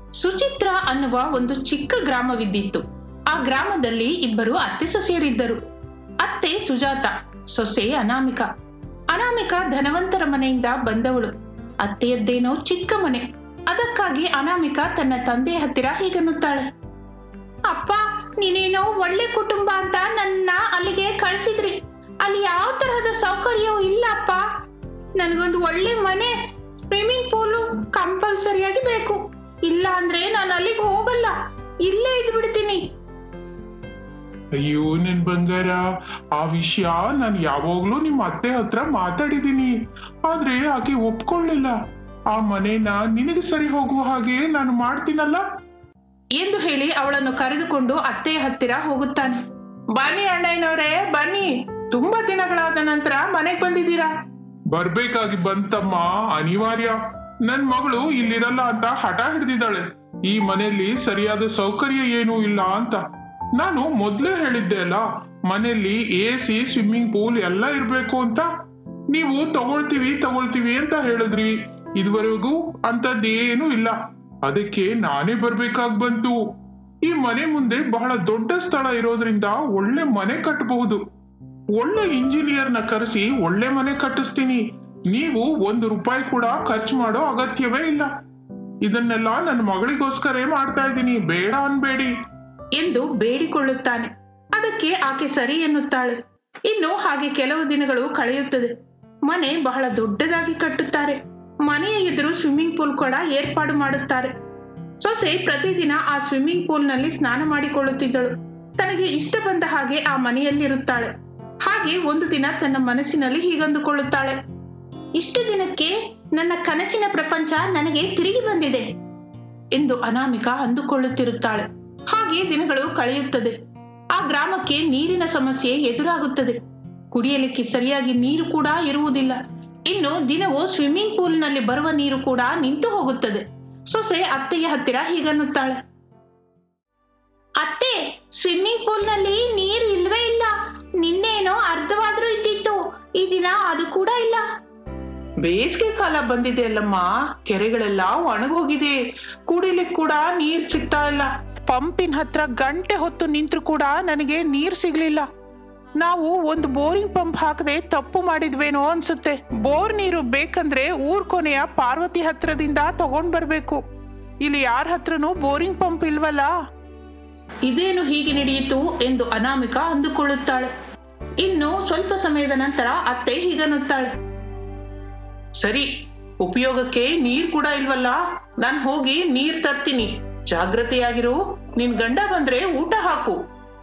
ಸುಚಿತ್ರ ಅನ್ನುವ ಒಂದು ಚಿಕ್ಕ ಗ್ರಾಮವಿದ್ದಿತ್ತು ಆ ಗ್ರಾಮದಲ್ಲಿ ಇಬ್ಬರು ಅತ್ತೆ ಸೊಸೆಯರಿದ್ದರು ಅತ್ತೆ ಸುಜಾತ ಸೊಸೆ ಅನಾಮಿಕ ಅನಾಮಿಕ ಧನವಂತರ ಮನೆಯಿಂದ ಬಂದವಳು ಅತ್ತೆಯದ್ದೇನೋ ಚಿಕ್ಕ ಮನೆ ಅದಕ್ಕಾಗಿ ಅನಾಮಿಕ ತನ್ನ ತಂದೆಯ ಹತ್ತಿರ ಹೀಗನ್ನುತ್ತಾಳೆ ಅಪ್ಪ ನೀನೇನೋ ಒಳ್ಳೆ ಕುಟುಂಬ ಅಂತ ನನ್ನ ಅಲ್ಲಿಗೆ ಕಳಿಸಿದ್ರಿ ಅಲ್ಲಿ ಯಾವ ತರಹದ ಸೌಕರ್ಯವೂ ಇಲ್ಲ ಅಪ್ಪ ನನಗೊಂದು ಒಳ್ಳೆ ಮನೆ ಸ್ವಿಮ್ಮಿಂಗ್ ಪೂಲು ಕಂಪಲ್ಸರಿಯಾಗಿ ಬೇಕು ಇಲ್ಲ ಅಂದ್ರೆ ನಾನು ಅಲ್ಲಿಗೆ ಹೋಗಲ್ಲ ಇಲ್ಲೇ ಇದ್ದು ಬಿಡ್ತೀನಿ ಅಯ್ಯೋ ನನ್ ಬಂಗಾರ ಆ ವಿಷಯ ನಾನು ಯಾವಾಗ್ಲೂ ನಿಮ್ಮ ಅತ್ತೆ ಹತ್ರ ಮಾತಾಡಿದೀನಿ ಆದ್ರೆ ಆಕೆ ಒಪ್ಕೊಳ್ಳಿಲ್ಲ ಆ ಮನೇನ ನಿನಗೆ ಸರಿ ಹೋಗುವ ಹಾಗೆ ನಾನು ಮಾಡ್ತೀನಲ್ಲ ಎಂದು ಹೇಳಿ ಅವಳನ್ನು ಕರೆದುಕೊಂಡು ಅತ್ತೆಯ ಹತ್ತಿರ ಹೋಗುತ್ತಾನೆ ಬನ್ನಿ ಅಣ್ಣಯ್ಯನವರೇ ಬನ್ನಿ ತುಂಬಾ ದಿನಗಳಾದ ನಂತರ ಮನೆಗೆ ಬಂದಿದ್ದೀರಾ ಬರ್ಬೇಕಾಗಿ ಬಂತಮ್ಮ ಅನಿವಾರ್ಯ ನನ್ ಮಗಳು ಇಲ್ಲಿರಲ್ಲ ಅಂತ ಹಠ ಹಿಡ್ದಿದ್ದಾಳೆ ಈ ಮನೆಯಲ್ಲಿ ಸರಿಯಾದ ಸೌಕರ್ಯ ಏನೂ ಇಲ್ಲ ಅಂತ ನಾನು ಮೊದ್ಲೇ ಹೇಳಿದ್ದೆ ಅಲ್ಲ ಮನೆಯಲ್ಲಿ ಎ ಸಿ ಸ್ವಿಮ್ಮಿಂಗ್ ಪೂಲ್ ಎಲ್ಲ ಇರ್ಬೇಕು ಅಂತ ನೀವು ತಗೊಳ್ತೀವಿ ತಗೊಳ್ತೀವಿ ಅಂತ ಹೇಳಿದ್ರಿ ಇದುವರೆಗೂ ಅಂತದ್ದೇನೂ ಇಲ್ಲ ಅದಕ್ಕೆ ನಾನೇ ಬರ್ಬೇಕಾಗ್ ಬಂತು ಈ ಮನೆ ಮುಂದೆ ಬಹಳ ದೊಡ್ಡ ಸ್ಥಳ ಇರೋದ್ರಿಂದ ಒಳ್ಳೆ ಮನೆ ಕಟ್ಟಬಹುದು ಒಳ್ಳೆ ಇಂಜಿನಿಯರ್ನ ಕರೆಸಿ ಒಳ್ಳೆ ಮನೆ ಕಟ್ಟಿಸ್ತೀನಿ ನೀವು ಒಂದು ರೂಪಾಯಿ ಕೂಡ ಖರ್ಚು ಮಾಡೋ ಅಗತ್ಯವೇ ಇಲ್ಲ ಇದನ್ನೆಲ್ಲ ನನ್ನ ಮಗಳಿಗೋಸ್ಕರ ಮಾಡ್ತಾ ಇದ್ದೀನಿ ಬೇಡ ಅನ್ಬೇಡಿ ಎಂದು ಬೇಡಿಕೊಳ್ಳುತ್ತಾನೆ ಅದಕ್ಕೆ ಆಕೆ ಸರಿ ಎನ್ನುತ್ತಾಳೆ ಇನ್ನು ಹಾಗೆ ಕೆಲವು ದಿನಗಳು ಕಳೆಯುತ್ತದೆ ಮನೆ ಬಹಳ ದೊಡ್ಡದಾಗಿ ಕಟ್ಟುತ್ತಾರೆ ಮನೆಯ ಎದುರು ಸ್ವಿಮ್ಮಿಂಗ್ ಪೂಲ್ ಕೂಡ ಏರ್ಪಾಡು ಮಾಡುತ್ತಾರೆ ಸೊಸೆ ಪ್ರತಿದಿನ ಆ ಸ್ವಿಮ್ಮಿಂಗ್ ಪೂಲ್ನಲ್ಲಿ ಸ್ನಾನ ಮಾಡಿಕೊಳ್ಳುತ್ತಿದ್ದಳು ತನಗೆ ಇಷ್ಟ ಬಂದ ಹಾಗೆ ಆ ಮನೆಯಲ್ಲಿರುತ್ತಾಳೆ ಹಾಗೆ ಒಂದು ದಿನ ತನ್ನ ಮನಸ್ಸಿನಲ್ಲಿ ಹೀಗಂದುಕೊಳ್ಳುತ್ತಾಳೆ ಇಷ್ಟು ದಿನಕ್ಕೆ ನನ್ನ ಕನಸಿನ ಪ್ರಪಂಚ ನನಗೆ ತಿರುಗಿ ಬಂದಿದೆ ಎಂದು ಅನಾಮಿಕ ಅಂದುಕೊಳ್ಳುತ್ತಿರುತ್ತಾಳೆ ಹಾಗೆ ದಿನಗಳು ಕಳೆಯುತ್ತದೆ ಆ ಗ್ರಾಮಕ್ಕೆ ನೀರಿನ ಸಮಸ್ಯೆ ಎದುರಾಗುತ್ತದೆ ಕುಡಿಯಲಿಕ್ಕೆ ಸರಿಯಾಗಿ ನೀರು ಕೂಡ ಇರುವುದಿಲ್ಲ ಇನ್ನು ದಿನವೂ ಸ್ವಿಮ್ಮಿಂಗ್ ಪೂಲ್ನಲ್ಲಿ ಬರುವ ನೀರು ಕೂಡ ನಿಂತು ಹೋಗುತ್ತದೆ ಸೊಸೆ ಅತ್ತೆಯ ಹತ್ತಿರ ಹೀಗನ್ನುತ್ತಾಳೆ ಅತ್ತೆ ಸ್ವಿಮ್ಮಿಂಗ್ ಪೂಲ್ನಲ್ಲಿ ನೀರು ಇಲ್ವೇ ಇಲ್ಲ ನಿನ್ನೇನೋ ಅರ್ಧವಾದ್ರೂ ಇದ್ದಿತ್ತು ಈ ದಿನ ಅದು ಕೂಡ ಇಲ್ಲ ಬೇಸಿಗೆ ಕಾಲ ಬಂದಿದೆ ಅಲ್ಲಮ್ಮ ಕೆರೆಗಳೆಲ್ಲ ಒಣಗೋಗಿದೆ ಕುಡಿಲಿಕ್ಕೆ ಕೂಡ ನೀರ್ ಸಿಗ್ತಾ ಇಲ್ಲ ಪಂಪಿನ ಹತ್ರ ಗಂಟೆ ಹೊತ್ತು ನಿಂತ್ರು ಕೂಡ ನನಗೆ ನೀರ್ ಸಿಗ್ಲಿಲ್ಲ ನಾವು ಒಂದು ಬೋರಿಂಗ್ ಪಂಪ್ ಹಾಕದೆ ತಪ್ಪು ಮಾಡಿದ್ವೇನೋ ಅನ್ಸುತ್ತೆ ಬೋರ್ ನೀರು ಬೇಕಂದ್ರೆ ಊರ್ ಕೊನೆಯ ಪಾರ್ವತಿ ಹತ್ರದಿಂದ ತಗೊಂಡ್ ಬರ್ಬೇಕು ಇಲ್ಲಿ ಯಾರ ಹತ್ರನೂ ಬೋರಿಂಗ್ ಪಂಪ್ ಇಲ್ವಲ್ಲ ಇದೇನು ಹೀಗೆ ನಡೆಯಿತು ಎಂದು ಅನಾಮಿಕ ಅಂದುಕೊಳ್ಳುತ್ತಾಳೆ ಇನ್ನು ಸ್ವಲ್ಪ ಸಮಯದ ನಂತರ ಅತ್ತೆ ಹೀಗನ್ನುತ್ತಾಳೆ ಸರಿ ಉಪಯೋಗಕ್ಕೆ ನೀರ್ ಕೂಡ ಇಲ್ವಲ್ಲ ನಾನ್ ಹೋಗಿ ನೀರ್ ತರ್ತೀನಿ ಜಾಗ್ರತೆಯಾಗಿರು ನಿನ್ ಗಂಡ ಬಂದ್ರೆ ಊಟ ಹಾಕು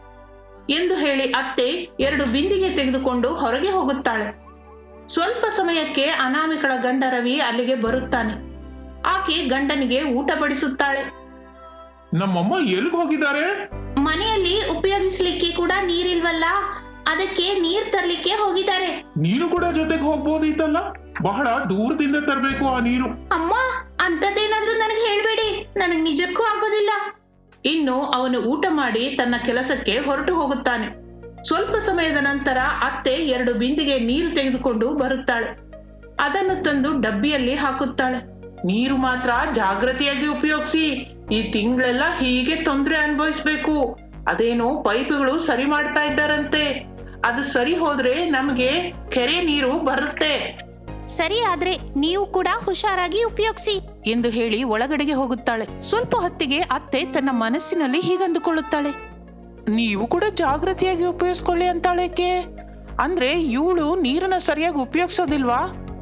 ಎಂದು ಹೇಳಿ ಅತ್ತೆ ಎರಡು ಬಿಂದಿಗೆ ತೆಗೆದುಕೊಂಡು ಹೊರಗೆ ಹೋಗುತ್ತಾಳೆ ಸ್ವಲ್ಪ ಸಮಯಕ್ಕೆ ಅನಾಮಿಕಳ ಗಂಡ ರವಿ ಅಲ್ಲಿಗೆ ಬರುತ್ತಾನೆ ಆಕೆ ಗಂಡನಿಗೆ ಊಟ ಬಡಿಸುತ್ತಾಳೆ ನಮ್ಮಮ್ಮ ಎಲ್ಗ್ ಹೋಗಿದ್ದಾರೆ ಮನೆಯಲ್ಲಿ ಉಪಯೋಗಿಸ್ಲಿಕ್ಕೆ ಕೂಡ ನೀರಿಲ್ವಲ್ಲ ಅದಕ್ಕೆ ನೀರ್ ತರ್ಲಿಕ್ಕೆ ಹೋಗಿದ್ದಾರೆ ನೀನು ಕೂಡ ಜೊತೆಗೆ ಹೋಗ್ಬೋದಿತ್ತಲ್ಲ ಬಹಳ ದೂರದಿಂದ ತರಬೇಕು ಆ ನೀರು ಅಮ್ಮ ಅಂತದ್ದೇನಾದ್ರೂ ನನಗೆ ಹೇಳ್ಬೇಡಿ ನನಗೆ ನಿಜಕ್ಕೂ ಆಗೋದಿಲ್ಲ ಇನ್ನು ಅವನು ಊಟ ಮಾಡಿ ತನ್ನ ಕೆಲಸಕ್ಕೆ ಹೊರಟು ಹೋಗುತ್ತಾನೆ ಸ್ವಲ್ಪ ಸಮಯದ ನಂತರ ಅತ್ತೆ ಎರಡು ಬಿಂದಿಗೆ ನೀರು ತೆಗೆದುಕೊಂಡು ಬರುತ್ತಾಳೆ ಅದನ್ನು ತಂದು ಡಬ್ಬಿಯಲ್ಲಿ ಹಾಕುತ್ತಾಳೆ ನೀರು ಮಾತ್ರ ಜಾಗ್ರತೆಯಾಗಿ ಉಪಯೋಗಿಸಿ ಈ ತಿಂಗಳೆಲ್ಲ ಹೀಗೆ ತೊಂದರೆ ಅನುಭವಿಸ್ಬೇಕು ಅದೇನೋ ಪೈಪ್ಗಳು ಸರಿ ಮಾಡ್ತಾ ಇದ್ದಾರಂತೆ ಅದು ಸರಿ ಹೋದ್ರೆ ನಮಗೆ ಕೆರೆ ನೀರು ಬರುತ್ತೆ ಸರಿ ಆದ್ರೆ ನೀವು ಕೂಡ ಹುಷಾರಾಗಿ ಉಪಯೋಗಿಸಿ ಎಂದು ಹೇಳಿ ಒಳಗಡೆಗೆ ಹೋಗುತ್ತಾಳೆ ಸ್ವಲ್ಪ ಹೊತ್ತಿಗೆ ಅತ್ತೆ ತನ್ನ ಮನಸ್ಸಿನಲ್ಲಿ ಹೀಗಂದುಕೊಳ್ಳುತ್ತಾಳೆ ನೀವು ಕೂಡ ಜಾಗೃತಿಯಾಗಿ ಉಪಯೋಗಿಸ್ಕೊಳ್ಳಿ ಅಂತಾಳೇಕೆ ಅಂದ್ರೆ ಇವಳು ನೀರನ್ನ ಸರಿಯಾಗಿ ಉಪಯೋಗಿಸೋದಿಲ್ವಾ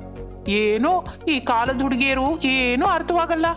ಏನೋ ಈ ಕಾಲದ ಹುಡುಗಿಯರು ಏನೂ ಅರ್ಥವಾಗಲ್ಲ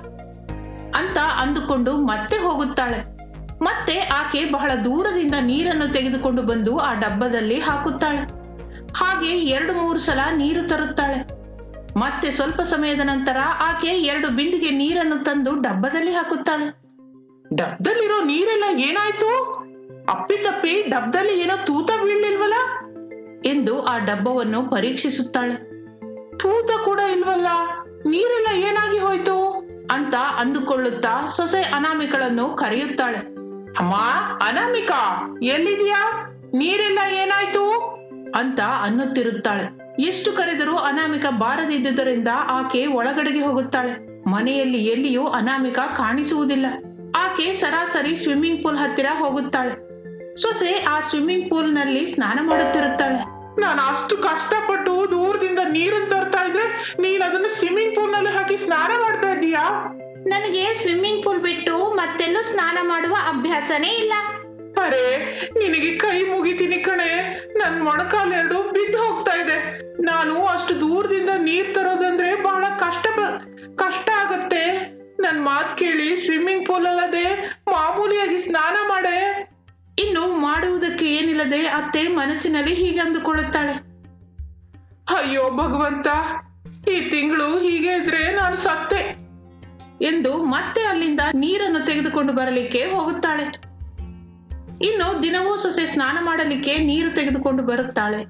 ಅಂತ ಅಂದುಕೊಂಡು ಮತ್ತೆ ಹೋಗುತ್ತಾಳೆ ಮತ್ತೆ ಆಕೆ ಬಹಳ ದೂರದಿಂದ ನೀರನ್ನು ತೆಗೆದುಕೊಂಡು ಬಂದು ಆ ಡಬ್ಬದಲ್ಲಿ ಹಾಕುತ್ತಾಳೆ ಹಾಗೆ ಎರಡು ಮೂರು ಸಲ ನೀರು ತರುತ್ತಾಳೆ ಮತ್ತೆ ಸ್ವಲ್ಪ ಸಮಯದ ನಂತರ ಆಕೆ ಎರಡು ಬಿಂದಿಗೆ ನೀರನ್ನು ತಂದು ಡಬ್ಬದಲ್ಲಿ ಹಾಕುತ್ತಾಳೆ ಡಬ್ಬದಲ್ಲಿರೋ ನೀರೆಲ್ಲ ಏನಾಯ್ತು ಅಪ್ಪಿತಪ್ಪಿ ಡಬ್ಬದಲ್ಲಿ ಏನೋ ತೂತ ಬೀಳ್ಲಿಲ್ವಲ್ಲ ಎಂದು ಆ ಡಬ್ಬವನ್ನು ಪರೀಕ್ಷಿಸುತ್ತಾಳೆ ತೂತ ಕೂಡ ಇಲ್ವಲ್ಲ ನೀರೆಲ್ಲ ಏನಾಗಿ ಹೋಯ್ತು ಅಂತ ಅಂದುಕೊಳ್ಳುತ್ತಾ ಸೊಸೆ ಅನಾಮಿಕಳನ್ನು ಕರೆಯುತ್ತಾಳೆ ಅಮ್ಮ ಅನಾಮಿಕಾ ಎಲ್ಲಿದ್ಯಾ ನೀರೆಲ್ಲ ಏನಾಯ್ತು ಅಂತ ಅನ್ನುತ್ತಿರುತ್ತಾಳೆ ಎಷ್ಟು ಕರೆದರೂ ಅನಾಮಿಕ ಬಾರದಿದ್ದುದರಿಂದ ಆಕೆ ಒಳಗಡೆಗೆ ಹೋಗುತ್ತಾಳೆ ಮನೆಯಲ್ಲಿ ಎಲ್ಲಿಯೂ ಅನಾಮಿಕ ಕಾಣಿಸುವುದಿಲ್ಲ ಆಕೆ ಸರಾಸರಿ ಸ್ವಿಮ್ಮಿಂಗ್ ಪೂಲ್ ಹತ್ತಿರ ಹೋಗುತ್ತಾಳೆ ಸೊಸೆ ಆ ಸ್ವಿಮ್ಮಿಂಗ್ ಪೂಲ್ ನಲ್ಲಿ ಸ್ನಾನ ಮಾಡುತ್ತಿರುತ್ತಾಳೆ ನಾನು ಅಷ್ಟು ಕಷ್ಟಪಟ್ಟು ದೂರದಿಂದ ನೀರನ್ನು ತರ್ತಾ ಇದ್ರೆ ನೀನ್ ಅದನ್ನ ಸ್ವಿಮ್ಮಿಂಗ್ ಪೂಲ್ ನಲ್ಲಿ ಹಾಕಿ ಸ್ನಾನ ಮಾಡ್ತಾ ಇದೀಯಾ ನನಗೆ ಸ್ವಿಮ್ಮಿಂಗ್ ಪೂಲ್ ಬಿಟ್ಟು ಮತ್ತೆಲ್ಲೂ ಸ್ನಾನ ಮಾಡುವ ಅಭ್ಯಾಸನೇ ಇಲ್ಲ ಅರೆ ನಿನಗೆ ಕೈ ಮುಗಿತೀನಿ ಕಣೆ ನನ್ ಮೊಣಕಾಲೆರಡು ಬಿದ್ದು ಹೋಗ್ತಾ ಇದೆ ನಾನು ಅಷ್ಟು ದೂರದಿಂದ ನೀರ್ ತರೋದಂದ್ರೆ ಬಹಳ ಕಷ್ಟ ಬ- ಕಷ್ಟ ಆಗತ್ತೆ ನನ್ ಮಾತ್ ಕೇಳಿ ಸ್ವಿಮ್ಮಿಂಗ್ ಪೂಲ್ ಅಲ್ಲದೆ ಮಾಮೂಲಿಯಾಗಿ ಸ್ನಾನ ಮಾಡೆ ಇನ್ನು ಮಾಡುವುದಕ್ಕೆ ಏನಿಲ್ಲದೆ ಅತ್ತೆ ಮನಸ್ಸಿನಲ್ಲಿ ಹೀಗೆ ಅಂದುಕೊಳ್ಳುತ್ತಾಳೆ ಅಯ್ಯೋ ಭಗವಂತ ಈ ತಿಂಗಳು ಹೀಗೆ ಇದ್ರೆ ನಾನು ಸತ್ತೆ ಎಂದು ಮತ್ತೆ ಅಲ್ಲಿಂದ ನೀರನ್ನು ತೆಗೆದುಕೊಂಡು ಬರಲಿಕ್ಕೆ ಹೋಗುತ್ತಾಳೆ ಇನ್ನು ದಿನವೂ ಸೊಸೆ ಸ್ನಾನ ಮಾಡಲಿಕ್ಕೆ ನೀರು ತೆಗೆದುಕೊಂಡು ಬರುತ್ತಾಳೆ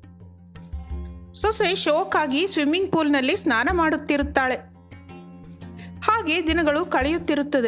ಸೊಸೆ ಶೋಕಾಗಿ ಸ್ವಿಮ್ಮಿಂಗ್ ಪೂಲ್ನಲ್ಲಿ ಸ್ನಾನ ಮಾಡುತ್ತಿರುತ್ತಾಳೆ ಹಾಗೆ ದಿನಗಳು ಕಳೆಯುತ್ತಿರುತ್ತದೆ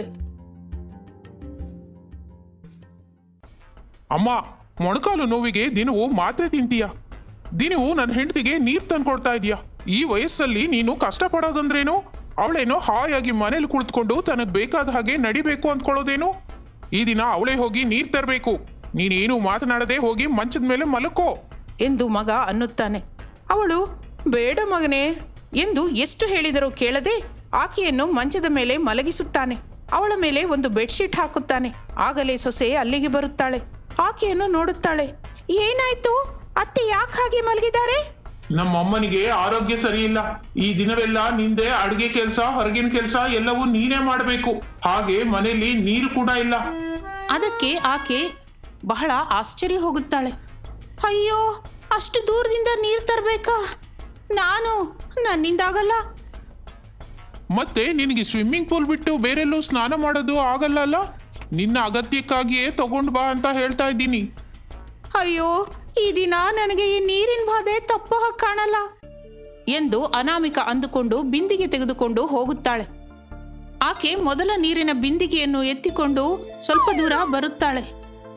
ಅಮ್ಮ ಮೊಣಕಾಲು ನೋವಿಗೆ ದಿನವೂ ಮಾತ್ರೆ ತಿಂತೀಯ ದಿನವೂ ನನ್ನ ಹೆಂಡತಿಗೆ ನೀರ್ ತಂದ್ಕೊಡ್ತಾ ಇದೀಯ ಈ ವಯಸ್ಸಲ್ಲಿ ನೀನು ಕಷ್ಟಪಡೋದಂದ್ರೇನು ಅವಳೇನೋ ಹಾಯಾಗಿ ಮನೇಲಿ ಕುಳಿತುಕೊಂಡು ತನಗ್ ಬೇಕಾದ ಹಾಗೆ ನಡಿಬೇಕು ಅಂದ್ಕೊಳ್ಳೋದೇನು ಈ ದಿನ ಅವಳೇ ಹೋಗಿ ನೀರ್ ತರಬೇಕು ನೀನೇನು ಮಾತನಾಡದೆ ಹೋಗಿ ಮಂಚದ ಮೇಲೆ ಮಲಕ್ಕೋ ಎಂದು ಮಗ ಅನ್ನುತ್ತಾನೆ ಅವಳು ಬೇಡ ಮಗನೇ ಎಂದು ಎಷ್ಟು ಹೇಳಿದರೂ ಕೇಳದೆ ಆಕೆಯನ್ನು ಮಂಚದ ಮೇಲೆ ಮಲಗಿಸುತ್ತಾನೆ ಅವಳ ಮೇಲೆ ಒಂದು ಬೆಡ್ಶೀಟ್ ಹಾಕುತ್ತಾನೆ ಆಗಲೇ ಸೊಸೆ ಅಲ್ಲಿಗೆ ಬರುತ್ತಾಳೆ ಆಕೆಯನ್ನು ನೋಡುತ್ತಾಳೆ ಏನಾಯ್ತು ಅತ್ತೆ ಯಾಕೆ ಹಾಗೆ ಮಲಗಿದ್ದಾರೆ ನಮ್ಮ ಅಮ್ಮನಿಗೆ ಆರೋಗ್ಯ ಸರಿ ಇಲ್ಲ ಈ ದಿನವೆಲ್ಲ ನಿಂದೆ ಅಡುಗೆ ಕೆಲಸ ಹೊರಗಿನ ಕೆಲಸ ಎಲ್ಲವೂ ನೀನೇ ಮಾಡಬೇಕು ಹಾಗೆ ಮನೆಯಲ್ಲಿ ನೀರು ಕೂಡ ಇಲ್ಲ ಅದಕ್ಕೆ ಆಕೆ ಬಹಳ ಆಶ್ಚರ್ಯ ಹೋಗುತ್ತಾಳೆ ಅಯ್ಯೋ ಅಷ್ಟು ದೂರದಿಂದ ನೀರು ತರಬೇಕಾ ನಾನು ನನ್ನಿಂದಾಗಲ್ಲ ಮತ್ತೆ ನಿನಗೆ ಸ್ವಿಮ್ಮಿಂಗ್ ಪೂಲ್ ಬಿಟ್ಟು ಬೇರೆಲ್ಲೂ ಸ್ನಾನ ಮಾಡೋದು ಆಗಲ್ಲ ಅಲ್ಲ ನಿನ್ನ ಅಗತ್ಯಕ್ಕಾಗಿಯೇ ತಗೊಂಡ್ ಬಾ ಅಂತ ಹೇಳ್ತಾ ಇದ್ದೀನಿ ಅಯ್ಯೋ ಈ ದಿನ ನನಗೆ ಈ ನೀರಿನ ಬಾಧೆ ತಪ್ಪು ಹಾಗೆ ಕಾಣಲ್ಲ ಎಂದು ಅನಾಮಿಕ ಅಂದುಕೊಂಡು ಬಿಂದಿಗೆ ತೆಗೆದುಕೊಂಡು ಹೋಗುತ್ತಾಳೆ ಆಕೆ ಮೊದಲ ನೀರಿನ ಬಿಂದಿಗೆಯನ್ನು ಎತ್ತಿಕೊಂಡು ಸ್ವಲ್ಪ ದೂರ ಬರುತ್ತಾಳೆ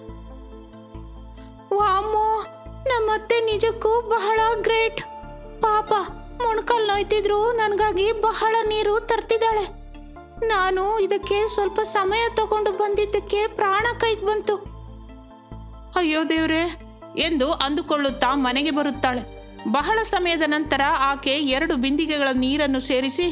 ವಾಮೋ ನಮ್ಮತ್ತೆ ನಿಜಕ್ಕೂ ಬಹಳ ಗ್ರೇಟ್ ಪಾಪ ಮೊಣಕಾಲ್ ನೋಯ್ತಿದ್ರು ನನಗಾಗಿ ಬಹಳ ನೀರು ತರ್ತಿದ್ದಾಳೆ ನಾನು ಇದಕ್ಕೆ ಸ್ವಲ್ಪ ಸಮಯ ತಗೊಂಡು ಬಂದಿದ್ದಕ್ಕೆ ಪ್ರಾಣ ಕೈಗೆ ಬಂತು ಅಯ್ಯೋ ದೇವ್ರೆ ಎಂದು ಅಂದುಕೊಳ್ಳುತ್ತಾ ಮನೆಗೆ ಬರುತ್ತಾಳೆ ಬಹಳ ಸಮಯದ ನಂತರ ಆಕೆ ಎರಡು ಬಿಂದಿಗೆಗಳ ನೀರನ್ನು ಸೇರಿಸಿ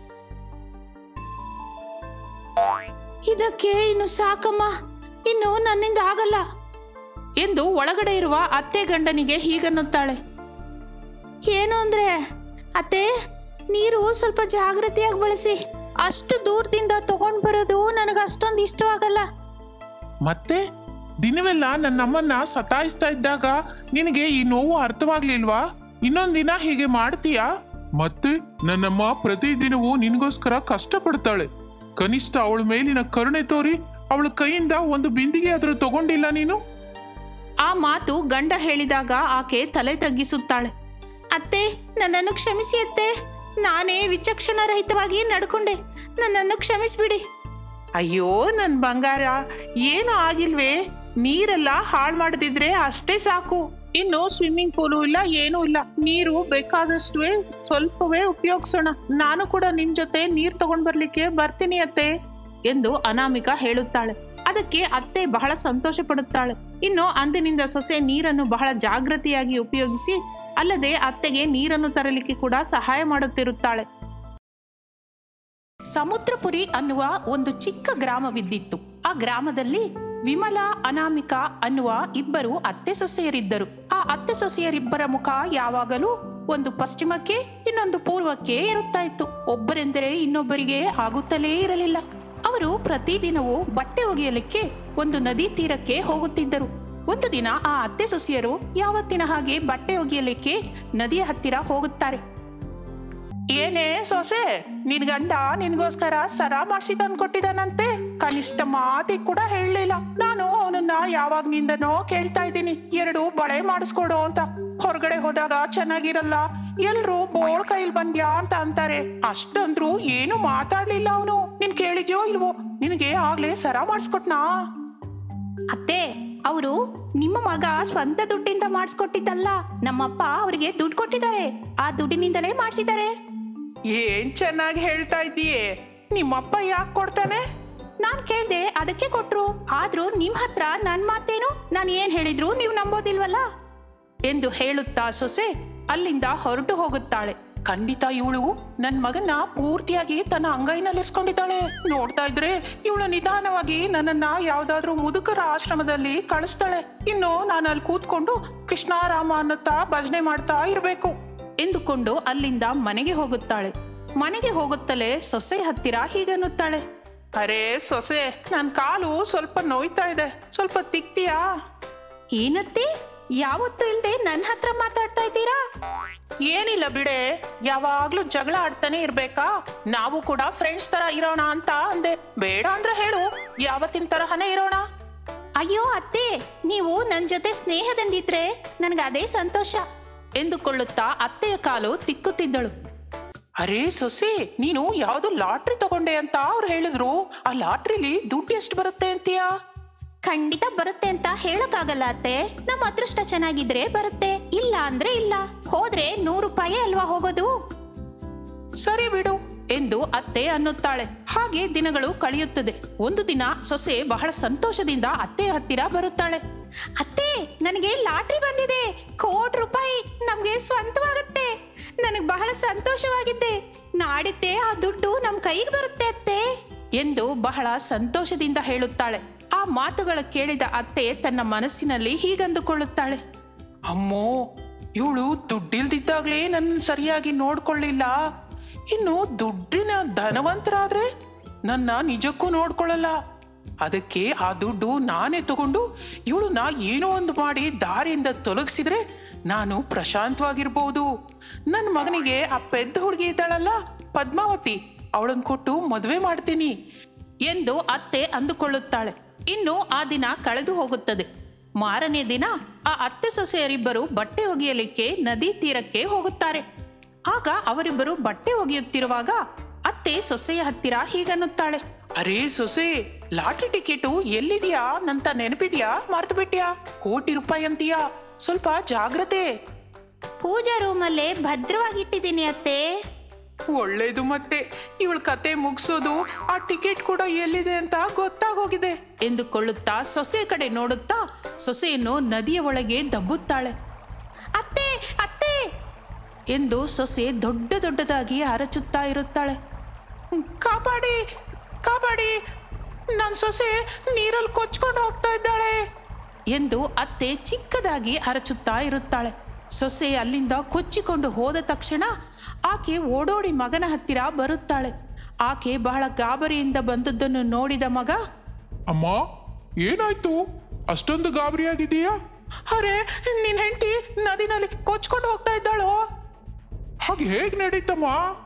ಇದಕ್ಕೆ ಇನ್ನು ಸಾಕಮ್ಮ ಇನ್ನು ನನ್ನಿಂದ ಆಗಲ್ಲ ಎಂದು ಒಳಗಡೆ ಇರುವ ಅತ್ತೆ ಗಂಡನಿಗೆ ಹೀಗನ್ನುತ್ತಾಳೆ ಏನು ಅಂದ್ರೆ ಅತ್ತೆ ನೀರು ಸ್ವಲ್ಪ ಜಾಗ್ರತೆಯಾಗಿ ಬಳಸಿ ಅಷ್ಟು ದೂರದಿಂದ ತಗೊಂಡು ಬರೋದು ನನಗೆ ಅಷ್ಟೊಂದು ಇಷ್ಟವಾಗಲ್ಲ ಮತ್ತೆ ದಿನವೆಲ್ಲ ನನ್ನಮ್ಮನ್ನ ಸತಾಯಿಸ್ತಾ ಇದ್ದಾಗ ನಿನಗೆ ಈ ನೋವು ಅರ್ಥವಾಗ್ಲಿಲ್ವಾ ಇನ್ನೊಂದಿನ ಹೀಗೆ ಮಾಡ್ತೀಯಾ ಮತ್ತೆ ನನ್ನಮ್ಮ ಪ್ರತಿದಿನವೂ ನಿನಗೋಸ್ಕರ ಕಷ್ಟಪಡ್ತಾಳೆ ಕನಿಷ್ಠ ಅವಳ ಮೇಲಿನ ಕರುಣೆ ತೋರಿ ಅವಳ ಕೈಯಿಂದ ಒಂದು ಬಿಂದಿಗೆ ಆದ್ರೂ ತಗೊಂಡಿಲ್ಲ ನೀನು ಆ ಮಾತು ಗಂಡ ಹೇಳಿದಾಗ ಆಕೆ ತಲೆ ತಗ್ಗಿಸುತ್ತಾಳೆ ಅತ್ತೆ ನನ್ನನ್ನು ಕ್ಷಮಿಸಿ ಅತ್ತೆ ನಾನೇ ವಿಚಕ್ಷಣಾರಹಿತವಾಗಿ ನಡ್ಕೊಂಡೆ ನನ್ನನ್ನು ಕ್ಷಮಿಸ್ಬಿಡಿ ಅಯ್ಯೋ ನನ್ ಬಂಗಾರ ಏನು ಆಗಿಲ್ವೇ ನೀರೆಲ್ಲ ಹಾಳು ಮಾಡದಿದ್ರೆ ಅಷ್ಟೇ ಸಾಕು ಇನ್ನು ಸ್ವಿಮ್ಮಿಂಗ್ ಪೂಲು ಇಲ್ಲ ಏನೂ ಇಲ್ಲ ನೀರು ಬೇಕಾದಷ್ಟು ಸ್ವಲ್ಪವೇ ಉಪಯೋಗಿಸೋಣ ನಾನು ಕೂಡ ನಿಮ್ ಜೊತೆ ನೀರ್ ತಗೊಂಡ್ ಬರ್ಲಿಕ್ಕೆ ಬರ್ತೀನಿ ಅತ್ತೆ ಎಂದು ಅನಾಮಿಕ ಹೇಳುತ್ತಾಳೆ ಅದಕ್ಕೆ ಅತ್ತೆ ಬಹಳ ಸಂತೋಷ ಪಡುತ್ತಾಳೆ ಇನ್ನು ಅಂದಿನಿಂದ ಸೊಸೆ ನೀರನ್ನು ಬಹಳ ಜಾಗೃತಿಯಾಗಿ ಉಪಯೋಗಿಸಿ ಅಲ್ಲದೆ ಅತ್ತೆಗೆ ನೀರನ್ನು ತರಲಿಕ್ಕೆ ಕೂಡ ಸಹಾಯ ಮಾಡುತ್ತಿರುತ್ತಾಳೆ ಸಮುದ್ರಪುರಿ ಅನ್ನುವ ಒಂದು ಚಿಕ್ಕ ಗ್ರಾಮವಿದ್ದಿತ್ತು ಆ ಗ್ರಾಮದಲ್ಲಿ ವಿಮಲಾ ಅನಾಮಿಕ ಅನ್ನುವ ಇಬ್ಬರು ಅತ್ತೆ ಸೊಸೆಯರಿದ್ದರು ಆ ಅತ್ತೆ ಸೊಸೆಯರಿಬ್ಬರ ಮುಖ ಯಾವಾಗಲೂ ಒಂದು ಪಶ್ಚಿಮಕ್ಕೆ ಇನ್ನೊಂದು ಪೂರ್ವಕ್ಕೆ ಇರುತ್ತಾ ಇತ್ತು ಒಬ್ಬರೆಂದರೆ ಇನ್ನೊಬ್ಬರಿಗೆ ಆಗುತ್ತಲೇ ಇರಲಿಲ್ಲ ಅವರು ಪ್ರತಿದಿನವೂ ಬಟ್ಟೆ ಒಗೆಯಲಿಕ್ಕೆ ಒಂದು ನದಿ ತೀರಕ್ಕೆ ಹೋಗುತ್ತಿದ್ದರು ಒಂದು ದಿನ ಆ ಅತ್ತೆ ಸೊಸೆಯರು ಯಾವತ್ತಿನ ಹಾಗೆ ಬಟ್ಟೆ ಒಗೆಯಲಿಕ್ಕೆ ನದಿಯ ಹತ್ತಿರ ಹೋಗುತ್ತಾರೆ ಏನೇ ಸೊಸೆ ನಿನ್ ಗಂಡ ನಿನ್ಗೋಸ್ಕರ ಸರ ಮಾಡಿಸಿ ತಂದ್ಕೊಟ್ಟಿದ್ದಾನಂತೆ ಕನಿಷ್ಠ ಮಾತಿ ಕೂಡ ಹೇಳಲಿಲ್ಲ ನಾನು ಅವನನ್ನ ಯಾವಾಗ್ನಿಂದನೋ ಕೇಳ್ತಾ ಇದ್ದೀನಿ ಎರಡು ಬಳೆ ಮಾಡಿಸ್ಕೊಡು ಅಂತ ಹೊರಗಡೆ ಹೋದಾಗ ಚೆನ್ನಾಗಿರಲ್ಲ ಎಲ್ರು ಬೋಳ್ ಕೈಲ್ ಬಂದ್ಯಾ ಅಂತ ಅಂತಾರೆ ಅಷ್ಟಂದ್ರು ಏನು ಮಾತಾಡ್ಲಿಲ್ಲ ಅವನು ನೀನ್ ಕೇಳಿದ್ಯೋ ಇಲ್ವೋ ನಿನಗೆ ಆಗ್ಲೇ ಸರ ಮಾಡಿಸ್ಕೊಟ್ನಾ ಅತ್ತೆ ಅವರು ನಿಮ್ಮ ಮಗ ಸ್ವಂತ ದುಡ್ಡಿಂದ ಮಾಡಿಸ್ಕೊಟ್ಟಿದ್ದಲ್ಲ ನಮ್ಮಪ್ಪ ಅವರಿಗೆ ದುಡ್ಡು ಕೊಟ್ಟಿದ್ದಾರೆ ಆ ದುಡ್ಡಿನಿಂದಲೇ ಮಾಡಿಸಿದ್ದಾರೆ ಏನ್ ಚೆನ್ನಾಗಿ ಹೇಳ್ತಾ ಇದ್ದೀಯೇ ನಿಮ್ಮಪ್ಪ ಯಾಕೆ ಕೊಡ್ತಾನೆ ನಾನ್ ಕೇಳ್ದೆ ಅದಕ್ಕೆ ಕೊಟ್ರು ಆದ್ರೂ ನಿಮ್ ಹತ್ರ ನನ್ ಮಾತೇನು ನಾನು ಏನ್ ಹೇಳಿದ್ರು ನೀವು ನಂಬೋದಿಲ್ವಲ್ಲ ಎಂದು ಹೇಳುತ್ತಾ ಸೊಸೆ ಅಲ್ಲಿಂದ ಹೊರಟು ಹೋಗುತ್ತಾಳೆ ಖಂಡಿತ ಇವಳು ನನ್ ಮಗನ ಪೂರ್ತಿಯಾಗಿ ತನ್ನ ಅಂಗೈನಲ್ಲಿಸ್ಕೊಂಡಿದ್ದಾಳೆ ನೋಡ್ತಾ ಇದ್ರೆ ಇವಳು ನಿಧಾನವಾಗಿ ನನ್ನನ್ನ ಯಾವ್ದಾದ್ರೂ ಮುದುಕರ ಆಶ್ರಮದಲ್ಲಿ ಕಳಿಸ್ತಾಳೆ ಇನ್ನು ನಾನು ಅಲ್ಲಿ ಕೂತ್ಕೊಂಡು ಕೃಷ್ಣಾರಾಮ ಅನ್ನುತ್ತಾ ಭಜನೆ ಮಾಡ್ತಾ ಇರಬೇಕು ಎಂದುಕೊಂಡು ಅಲ್ಲಿಂದ ಮನೆಗೆ ಹೋಗುತ್ತಾಳೆ ಮನೆಗೆ ಹೋಗುತ್ತಲೇ ಸೊಸೆ ಹತ್ತಿರ ಹೀಗನ್ನುತ್ತಾಳೆ ಅರೇ ಸೊಸೆ ನನ್ ಕಾಲು ಸ್ವಲ್ಪ ನೋಯ್ತಾ ಇದೆ ಸ್ವಲ್ಪ ತಿಕ್ತೀಯಾ ಏನತ್ತೆ ಯಾವತ್ತೂ ಇಲ್ದೆ ನನ್ನ ಹತ್ರ ಮಾತಾಡ್ತಾ ಇದ್ದೀರಾ ಏನಿಲ್ಲ ಬಿಡೆ ಯಾವಾಗ್ಲೂ ಜಗಳ ಆಡ್ತಾನೆ ಇರ್ಬೇಕಾ ನಾವು ಕೂಡ ಫ್ರೆಂಡ್ಸ್ ತರ ಇರೋಣ ಅಂತ ಅಂದೆ ಬೇಡ ಅಂದ್ರೆ ಹೇಳು ಯಾವತ್ತಿನ ತರಹನೇ ಇರೋಣ ಅಯ್ಯೋ ಅತ್ತೆ ನೀವು ನನ್ನ ಜೊತೆ ಸ್ನೇಹದಿಂದಿದ್ರೆ ನನಗೆ ಅದೇ ಸಂತೋಷ ಎಂದುಕೊಳ್ಳುತ್ತಾ ಅತ್ತೆಯ ಕಾಲು ತಿಕ್ಕುತ್ತಿದ್ದಳು ಅರೇ ಸೊಸೆ ನೀನು ಯಾವ್ದು ಲಾಟ್ರಿ ತಗೊಂಡೆ ಅಂತ ಅವ್ರು ಹೇಳಿದ್ರು ಆ ಲಾಟ್ರಿಲಿ ದುಡ್ಡು ಎಷ್ಟು ಬರುತ್ತೆ ಅಂತೀಯಾ ಖಂಡಿತ ಬರುತ್ತೆ ಅಂತ ಹೇಳಕ್ಕಾಗಲ್ಲ ಅತ್ತೆ ನಮ್ಮ ಅದೃಷ್ಟ ಚೆನ್ನಾಗಿದ್ರೆ ಬರುತ್ತೆ ಇಲ್ಲ ಅಂದ್ರೆ ಇಲ್ಲ ಹೋದ್ರೆ ನೂರು ರೂಪಾಯಿ ಅಲ್ವಾ ಹೋಗೋದು ಸರಿ ಬಿಡು ಎಂದು ಅತ್ತೆ ಅನ್ನುತ್ತಾಳೆ ಹಾಗೆ ದಿನಗಳು ಕಳೆಯುತ್ತದೆ ಒಂದು ದಿನ ಸೊಸೆ ಬಹಳ ಸಂತೋಷದಿಂದ ಅತ್ತೆಯ ಹತ್ತಿರ ಬರುತ್ತಾಳೆ ಅತ್ತೆ ನನಗೆ ಲಾಟ್ರಿ ಬಂದಿದೆ ಕೋಟಿ ರೂಪಾಯಿ ನಮ್ಗೆ ಸ್ವಂತವಾಗುತ್ತೆ ನನಗೆ ಬಹಳ ಸಂತೋಷವಾಗಿದ್ದೆ ನಾಡಿದ್ದೆ ಆ ದುಡ್ಡು ನಮ್ ಕೈಗೆ ಬರುತ್ತೆ ಅತ್ತೆ ಎಂದು ಬಹಳ ಸಂತೋಷದಿಂದ ಹೇಳುತ್ತಾಳೆ ಆ ಮಾತುಗಳ ಕೇಳಿದ ಅತ್ತೆ ತನ್ನ ಮನಸ್ಸಿನಲ್ಲಿ ಹೀಗಂದುಕೊಳ್ಳುತ್ತಾಳೆ ಅಮ್ಮೋ ಇವಳು ದುಡ್ಡಿಲ್ದಿದ್ದಾಗ್ಲೇ ನನ್ನ ಸರಿಯಾಗಿ ನೋಡ್ಕೊಳ್ಳಿಲ್ಲ ಇನ್ನು ದುಡ್ಡಿನ ಧನವಂತರಾದ್ರೆ ನನ್ನ ನಿಜಕ್ಕೂ ನೋಡ್ಕೊಳ್ಳಲ್ಲ ಅದಕ್ಕೆ ಆ ದುಡ್ಡು ನಾನೇ ತಗೊಂಡು ಇವಳನ್ನ ಏನೋ ಒಂದು ಮಾಡಿ ದಾರಿಯಿಂದ ತೊಲಗಿಸಿದ್ರೆ ನಾನು ಪ್ರಶಾಂತವಾಗಿರ್ಬೋದು ನನ್ನ ಮಗನಿಗೆ ಆ ಪೆದ್ದ ಹುಡುಗಿ ಇದ್ದಾಳಲ್ಲ ಪದ್ಮಾವತಿ ಅವಳನ್ನು ಕೊಟ್ಟು ಮದುವೆ ಮಾಡ್ತೀನಿ ಎಂದು ಅತ್ತೆ ಅಂದುಕೊಳ್ಳುತ್ತಾಳೆ ಇನ್ನು ಆ ದಿನ ಕಳೆದು ಹೋಗುತ್ತದೆ ಮಾರನೇ ದಿನ ಆ ಅತ್ತೆ ಸೊಸೆಯರಿಬ್ಬರು ಬಟ್ಟೆ ಒಗೆಯಲಿಕ್ಕೆ ನದಿ ತೀರಕ್ಕೆ ಹೋಗುತ್ತಾರೆ ಆಗ ಅವರಿಬ್ಬರು ಬಟ್ಟೆ ಒಗೆಯುತ್ತಿರುವಾಗ ಅತ್ತೆ ಸೊಸೆಯ ಹತ್ತಿರ ಹೀಗನ್ನುತ್ತಾಳೆ ಅರೇ ಸೊಸೆ ಲಾಟ್ರಿ ಟಿಕೆಟು ಎಲ್ಲಿದೆಯಾ ನಂತ ನೆನಪಿದ್ಯಾ ಮರ್ತು ಬಿಟ್ಯಾ ಕೋಟಿ ರೂಪಾಯಿ ಅಂತೀಯಾ ಸ್ವಲ್ಪ ಜಾಗ್ರತೆ ಪೂಜಾ ರೂಮಲ್ಲೇ ಭದ್ರವಾಗಿಟ್ಟಿದ್ದೀನಿ ಅತ್ತೆ ಒಳ್ಳೇದು ಮತ್ತೆ ಇವಳ ಕತೆ ಮುಗಿಸೋದು ಆ ಟಿಕೆಟ್ ಕೂಡ ಎಲ್ಲಿದೆ ಅಂತ ಗೊತ್ತಾಗೋಗಿದೆ ಎಂದುಕೊಳ್ಳುತ್ತಾ ಸೊಸೆ ಕಡೆ ನೋಡುತ್ತಾ ಸೊಸೆಯನ್ನು ನದಿಯ ಒಳಗೆ ದಬ್ಬುತ್ತಾಳೆ ಅತ್ತೆ ಅತ್ತೆ ಎಂದು ಸೊಸೆ ದೊಡ್ಡ ದೊಡ್ಡದಾಗಿ ಅರಚುತ್ತಾ ಇರುತ್ತಾಳೆ ಕಾಪಾಡಿ ಕಾಪಾಡಿ ನನ್ನ ಸೊಸೆ ನೀರಲ್ಲಿ ಕೊಚ್ಕೊಂಡು ಹೋಗ್ತಾ ಇದ್ದಾಳೆ ಎಂದು ಅತ್ತೆ ಚಿಕ್ಕದಾಗಿ ಅರಚುತ್ತಾ ಇರುತ್ತಾಳೆ ಸೊಸೆ ಅಲ್ಲಿಂದ ಕೊಚ್ಚಿಕೊಂಡು ಹೋದ ತಕ್ಷಣ ಆಕೆ ಓಡೋಡಿ ಮಗನ ಹತ್ತಿರ ಬರುತ್ತಾಳೆ ಆಕೆ ಬಹಳ ಗಾಬರಿಯಿಂದ ಬಂದದ್ದನ್ನು ನೋಡಿದ ಮಗ ಅಮ್ಮ ಏನಾಯ್ತು ಅಷ್ಟೊಂದು ಗಾಬರಿಯಾಗಿದೆಯಾ ಅರೆ ನಿನ್ ಹೆಂಡತಿ ನದಿನಲ್ಲಿ ಕೊಚ್ಕೊಂಡು ಹೋಗ್ತಾ ಇದ್ದಾಳೋ ಹಾಗೆ ಹೇಗ್ ನಡೀತಮ್ಮ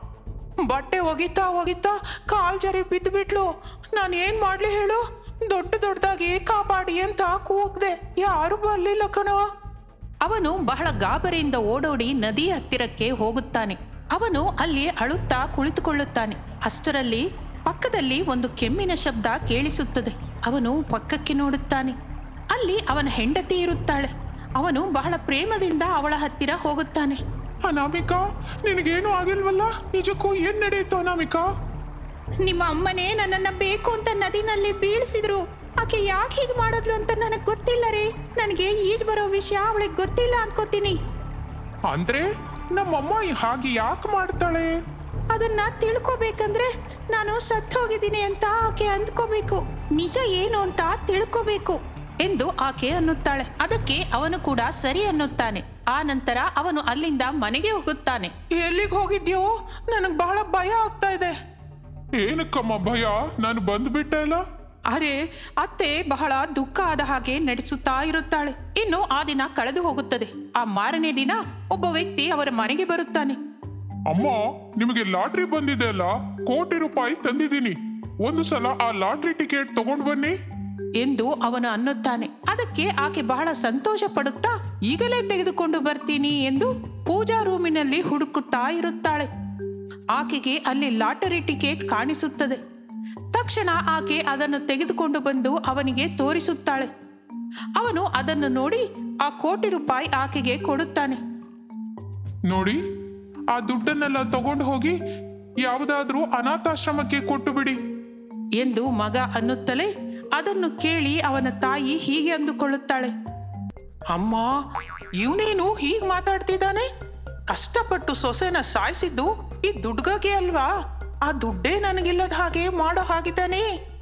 ಬಟ್ಟೆ ಒಗಿತಾ ಒಗಿತಾ ಕಾಲ್ ಜರಿ ಬಿದ್ದು ಬಿಟ್ಲು ನಾನು ಏನ್ ಮಾಡ್ಲಿ ಹೇಳು ದೊಡ್ಡ ದೊಡ್ಡದಾಗಿ ಕಾಪಾಡಿ ಅಂತ ಕೂಗ್ದೆ ಯಾರು ಬರ್ಲಿಲ್ಲ ಕಣೋ ಅವನು ಬಹಳ ಗಾಬರಿಯಿಂದ ಓಡೋಡಿ ನದಿ ಹತ್ತಿರಕ್ಕೆ ಹೋಗುತ್ತಾನೆ ಅವನು ಅಲ್ಲಿ ಅಳುತ್ತಾ ಕುಳಿತುಕೊಳ್ಳುತ್ತಾನೆ ಅಷ್ಟರಲ್ಲಿ ಪಕ್ಕದಲ್ಲಿ ಒಂದು ಕೆಮ್ಮಿನ ಶಬ್ದ ಕೇಳಿಸುತ್ತದೆ ಅವನು ಪಕ್ಕಕ್ಕೆ ನೋಡುತ್ತಾನೆ ಅಲ್ಲಿ ಅವನ ಹೆಂಡತಿ ಇರುತ್ತಾಳೆ ಅವನು ಬಹಳ ಪ್ರೇಮದಿಂದ ಅವಳ ಹತ್ತಿರ ಹೋಗುತ್ತಾನೆ ಅನಾಮಿಕಾ ನಿನಗೇನು ಆಗಿಲ್ವಲ್ಲ ನಿಜಕ್ಕೂ ಏನ್ ನಡೆಯಿತು ಅನಾಮಿಕಾ ನಿಮ್ಮ ಅಮ್ಮನೇ ನನ್ನನ್ನ ಬೇಕು ಅಂತ ನದಿನಲ್ಲಿ ಬೀಳಿಸಿದ್ರು ಆಕೆ ಯಾಕೆ ಹೀಗೆ ಮಾಡಿದ್ಲು ಅಂತ ನನಗೆ ಗೊತ್ತಿಲ್ಲ ರೀ ನನಗೆ ಈಜ್ ಬರೋ ವಿಷಯ ಅವಳಿಗೆ ಗೊತ್ತಿಲ್ಲ ಅನ್ಕೋತೀನಿ ಅಂದ್ರೆ ನಮ್ಮಮ್ಮ ಹಾಗೆ ಯಾಕೆ ಮಾಡ್ತಾಳೆ ಅದನ್ನ ತಿಳ್ಕೊಬೇಕಂದ್ರೆ ನಾನು ಸತ್ತು ಹೋಗಿದ್ದೀನಿ ಅಂತ ಆಕೆ ಅಂದ್ಕೋಬೇಕು ನಿಜ ಏನು ಅಂತ ತಿಳ್ಕೋಬೇಕು ಎಂದು ಆಕೆ ಅನ್ನುತ್ತಾಳೆ ಅದಕ್ಕೆ ಅವನು ಕೂಡ ಸರಿ ಅನ್ನುತ್ತಾನೆ ಆ ನಂತರ ಅವನು ಅಲ್ಲಿಂದ ಮನೆಗೆ ಹೋಗುತ್ತಾನೆ ಎಲ್ಲಿಗೆ ಹೋಗಿದ್ಯೋ ನನಗೆ ಬಹಳ ಭಯ ಆಗ್ತಾ ಇದೆ ಏನಕ್ಕಮ್ಮ ಭಯ ನಾನು ಬಂದ್ಬಿಟ್ಟೆ ಅಲ್ಲ ಅರೆ ಅತ್ತೆ ಬಹಳ ದುಃಖ ಆದ ಹಾಗೆ ನಡೆಸುತ್ತಾ ಇರುತ್ತಾಳೆ ಇನ್ನು ಆ ದಿನ ಕಳೆದು ಹೋಗುತ್ತದೆ ಆ ಮಾರನೇ ದಿನ ಒಬ್ಬ ವ್ಯಕ್ತಿ ಅವರ ಮನೆಗೆ ಬರುತ್ತಾನೆ ಅಮ್ಮ ನಿಮಗೆ ಲಾಟ್ರಿ ಬಂದಿದೆ ಅಲ್ಲ ಕೋಟಿ ರೂಪಾಯಿ ತಂದಿದ್ದೀನಿ ಒಂದು ಸಲ ಆ ಲಾಟ್ರಿ ಟಿಕೆಟ್ ತಗೊಂಡ್ ಬನ್ನಿ ಎಂದು ಅವನು ಅನ್ನುತ್ತಾನೆ ಅದಕ್ಕೆ ಆಕೆ ಬಹಳ ಸಂತೋಷ ಪಡುತ್ತಾ ಈಗಲೇ ತೆಗೆದುಕೊಂಡು ಬರ್ತೀನಿ ಎಂದು ಪೂಜಾ ರೂಮಿನಲ್ಲಿ ಹುಡುಕುತ್ತಾ ಇರುತ್ತಾಳೆ ಆಕೆಗೆ ಅಲ್ಲಿ ಲಾಟರಿ ಟಿಕೆಟ್ ಕಾಣಿಸುತ್ತದೆ ತಕ್ಷಣ ಆಕೆ ಅದನ್ನು ತೆಗೆದುಕೊಂಡು ಬಂದು ಅವನಿಗೆ ತೋರಿಸುತ್ತಾಳೆ ಅವನು ಅದನ್ನು ನೋಡಿ ಆ ಕೋಟಿ ರೂಪಾಯಿ ಆಕೆಗೆ ಕೊಡುತ್ತಾನೆ ನೋಡಿ ಆ ದುಡ್ಡನ್ನೆಲ್ಲ ತಗೊಂಡು ಹೋಗಿ ಯಾವುದಾದ್ರೂ ಅನಾಥಾಶ್ರಮಕ್ಕೆ ಕೊಟ್ಟು ಬಿಡಿ ಎಂದು ಮಗ ಅನ್ನುತ್ತಲೇ ಅದನ್ನು ಕೇಳಿ ಅವನ ತಾಯಿ ಹೀಗೆ ಅಂದುಕೊಳ್ಳುತ್ತಾಳೆ ಅಮ್ಮ ಇವನೇನು ಹೀಗೆ ಮಾತಾಡ್ತಿದ್ದಾನೆ ಕಷ್ಟಪಟ್ಟು ಸೊಸೆನ ಸಾಯಿಸಿದ್ದು ಈ ದುಡ್ಗಗೆ ಅಲ್ವಾ ಆ ದುಡ್ಡೇ ನನಗಿಲ್ಲದ ಹಾಗೆ ಮಾಡೋ ಹಾಗಿದ್ದಾನೆ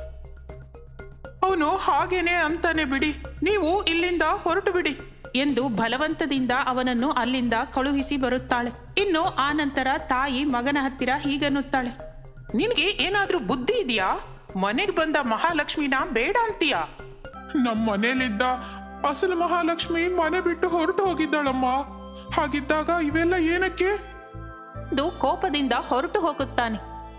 ಅವನು ಹಾಗೇನೆ ಅಂತಾನೆ ಬಿಡಿ ನೀವು ಇಲ್ಲಿಂದ ಹೊರಟು ಬಿಡಿ ಎಂದು ಬಲವಂತದಿಂದ ಅವನನ್ನು ಅಲ್ಲಿಂದ ಕಳುಹಿಸಿ ಬರುತ್ತಾಳೆ ಇನ್ನು ಆ ನಂತರ ತಾಯಿ ಮಗನ ಹತ್ತಿರ ಹೀಗನ್ನುತ್ತಾಳೆ ನಿನಗೆ ಏನಾದ್ರೂ ಬುದ್ಧಿ ಇದೆಯಾ ಮನೆಗೆ ಬಂದ ಮಹಾಲಕ್ಷ್ಮಿನ ಬೇಡ ಅಂತೀಯಾ ನಮ್ಮ ಮನೇಲಿದ್ದ ಅಸಲು ಮಹಾಲಕ್ಷ್ಮಿ ಮನೆ ಬಿಟ್ಟು ಹೊರಟು ಹೋಗಿದ್ದಾಳಮ್ಮ ಹಾಗಿದ್ದಾಗ ಇವೆಲ್ಲ ಏನಕ್ಕೆ ಎಂದು ಕೋಪದಿಂದ ಹೊರಟು ಹೋಗುತ್ತಾನೆ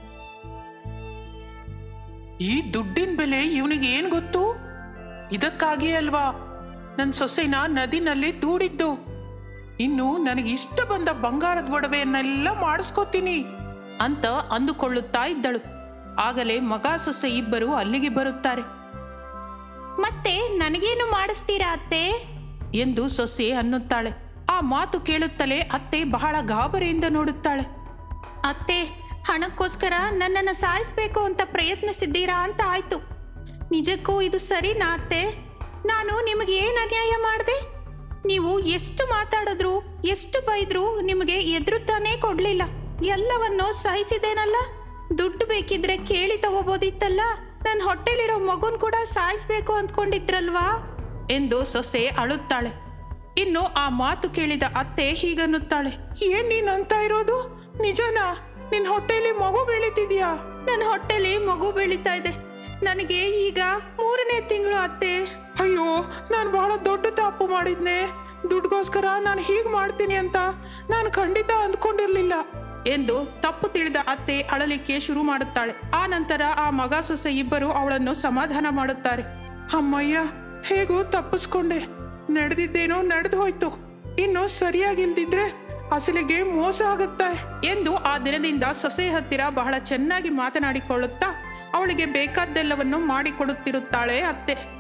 ಈ ದುಡ್ಡಿನ ಬೆಲೆ ಇವನಿಗೆ ಏನ್ ಗೊತ್ತು ಇದಕ್ಕಾಗಿ ಅಲ್ವಾ ನನ್ನ ಸೊಸೆನ ನದಿನಲ್ಲಿ ದೂಡಿದ್ದು ಇನ್ನು ನನಗೆ ಇಷ್ಟ ಬಂದ ಬಂಗಾರದ ಒಡವೆಯನ್ನೆಲ್ಲ ಮಾಡಿಸ್ಕೊತೀನಿ ಅಂತ ಅಂದುಕೊಳ್ಳುತ್ತಾ ಇದ್ದಳು ಆಗಲೇ ಮಗ ಸೊಸೆ ಇಬ್ಬರು ಅಲ್ಲಿಗೆ ಬರುತ್ತಾರೆ ಮತ್ತೆ ನನಗೇನು ಮಾಡಿಸ್ತೀರಾ ಅತ್ತೆ ಎಂದು ಸೊಸೆ ಅನ್ನುತ್ತಾಳೆ ಆ ಮಾತು ಕೇಳುತ್ತಲೇ ಅತ್ತೆ ಬಹಳ ಗಾಬರಿಯಿಂದ ನೋಡುತ್ತಾಳೆ ಅತ್ತೆ ಹಣಕ್ಕೋಸ್ಕರ ನನ್ನನ್ನು ಸಾಯಿಸ್ಬೇಕು ಅಂತ ಪ್ರಯತ್ನಿಸಿದ್ದೀರಾ ಅಂತ ಆಯ್ತು ನಿಜಕ್ಕೂ ಇದು ಸರಿನಾ ಅತ್ತೆ ನಾನು ನಿಮಗೆ ಏನು ಅನ್ಯಾಯ ಮಾಡಿದೆ ನೀವು ಎಷ್ಟು ಮಾತಾಡಿದ್ರು ಎಷ್ಟು ಬೈದ್ರು ನಿಮಗೆ ಎದುರುತ್ತಾನೇ ಕೊಡ್ಲಿಲ್ಲ ಎಲ್ಲವನ್ನೂ ಸಹಿಸಿದೇನಲ್ಲ ದುಡ್ಡು ಬೇಕಿದ್ರೆ ಕೇಳಿ ತಗೋಬೋದಿತ್ತಲ್ಲ ನನ್ನ ಹೊಟ್ಟೆಲಿರೋ ಮಗುನ್ ಕೂಡ ಸಾಯಿಸ್ಬೇಕು ಅಂದ್ಕೊಂಡಿದ್ರಲ್ವಾ ಎಂದು ಸೊಸೆ ಅಳುತ್ತಾಳೆ ಇನ್ನು ಆ ಮಾತು ಕೇಳಿದ ಅತ್ತೆ ಹೀಗನ್ನುತ್ತಾಳೆ ಏನ್ ನೀನ್ ಅಂತ ಇರೋದು ನಿಜನಾ ನಿನ್ ಹೊಟ್ಟೆಯಲ್ಲಿ ಮಗು ಬೆಳೀತಿದ್ಯಾ ನನ್ನ ಹೊಟ್ಟೆಲಿ ಮಗು ಬೆಳೀತಾ ಇದೆ ನನಗೆ ಈಗ ಮೂರನೇ ತಿಂಗಳು ಅತ್ತೆ ಅಯ್ಯೋ ನಾನು ಬಹಳ ದೊಡ್ಡ ತಪ್ಪು ಮಾಡಿದ್ನೆ ದುಡ್ಗೋಸ್ಕರ ನಾನು ಹೀಗೆ ಮಾಡ್ತೀನಿ ಅಂತ ನಾನು ಖಂಡಿತ ಅಂದ್ಕೊಂಡಿರ್ಲಿಲ್ಲ ಎಂದು ತಪ್ಪು ತಿಳಿದ ಅತ್ತೆ ಅಳಲಿಕ್ಕೆ ಶುರು ಮಾಡುತ್ತಾಳೆ ಆ ನಂತರ ಆ ಮಗ ಸೊಸೆ ಇಬ್ಬರು ಅವಳನ್ನು ಸಮಾಧಾನ ಮಾಡುತ್ತಾರೆ ಅಮ್ಮಯ್ಯ ಹೇಗೂ ತಪ್ಪಿಸ್ಕೊಂಡೆ ನಡೆದಿದ್ದೇನೋ ನಡೆದು ಹೋಯ್ತು ಇನ್ನು ಸರಿಯಾಗಿಲ್ದಿದ್ರೆ ಅಸಲಿಗೆ ಮೋಸ ಆಗುತ್ತೆ ಎಂದು ಆ ದಿನದಿಂದ ಸೊಸೆ ಹತ್ತಿರ ಬಹಳ ಚೆನ್ನಾಗಿ ಮಾತನಾಡಿಕೊಳ್ಳುತ್ತಾ ಅವಳಿಗೆ ಬೇಕಾದ್ದೆಲ್ಲವನ್ನು ಮಾಡಿಕೊಡುತ್ತಿರುತ್ತಾಳೆ ಅತ್ತೆ